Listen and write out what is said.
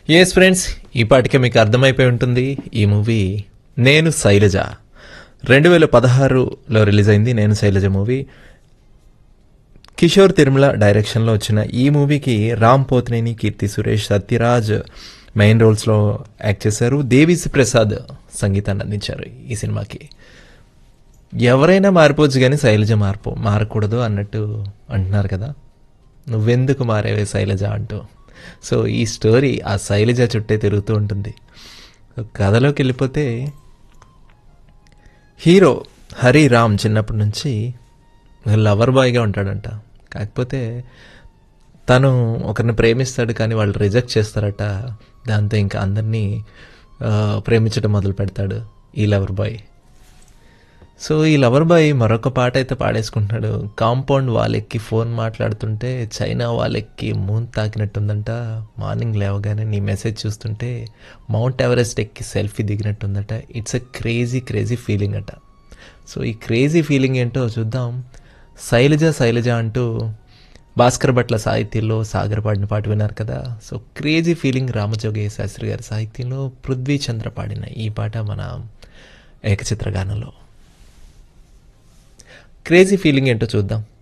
yes friends ఈ పాటికే మీకు అర్థమైపోయి ఉంటుంది ఈ మూవీ నేను శైలజ రెండు వేల పదహారులో రిలీజ్ అయింది నేను శైలజ మూవీ కిషోర్ తిరుమల డైరెక్షన్లో వచ్చిన ఈ మూవీకి రామ్ పోత్నేని కీర్తి సురేష్ సత్యరాజ్ మెయిన్ రోల్స్లో యాక్ట్ చేశారు దేవిశ్రీ ప్రసాద్ సంగీతాన్ని అందించారు ఈ సినిమాకి ఎవరైనా మారిపోవచ్చు కానీ శైలజ మార్పు మారకూడదు అన్నట్టు అంటున్నారు కదా నువ్వెందుకు మారేవే శైలజ అంటూ సో ఈ స్టోరీ ఆ శైలజ చుట్టే తిరుగుతూ ఉంటుంది కథలోకి వెళ్ళిపోతే హీరో హరి రామ్ చిన్నప్పటి నుంచి లవర్ బాయ్గా ఉంటాడంట కాకపోతే తను ఒకరిని ప్రేమిస్తాడు కానీ వాళ్ళు రిజెక్ట్ చేస్తారట దాంతో ఇంకా అందరినీ ఆ, ప్రేమించడం మొదలు పెడతాడు ఈ లవర్ బాయ్ సో ఈ లవర్ బాయ్ మరొక పాట అయితే పాడేసుకుంటున్నాడు కాంపౌండ్ వాళ్ళెక్కి ఫోన్ మాట్లాడుతుంటే చైనా వాళ్ళెక్కి మూన్ తాకినట్టుందంట మార్నింగ్ లేవగానే నీ మెసేజ్ చూస్తుంటే మౌంట్ ఎవరెస్ట్ ఎక్కి సెల్ఫీ దిగినట్టుందట it's a crazy crazy feeling అట సో ఈ క్రేజీ ఫీలింగ్ ఏంటో చూద్దాం శైలజ శైలజ అంటూ భాస్కర్ భట్ల సాహిత్యంలో సాగర్ పాడిన పాట విన్నారు కదా so crazy feeling Ramajogayya Sastry గారి సాహిత్యంలో పృథ్వీ చంద్ర పాడిన ఈ పాట మన ఏకచిత్ర గానంలో క్రేజీ ఫీలింగ్ ఏంటో చూద్దాం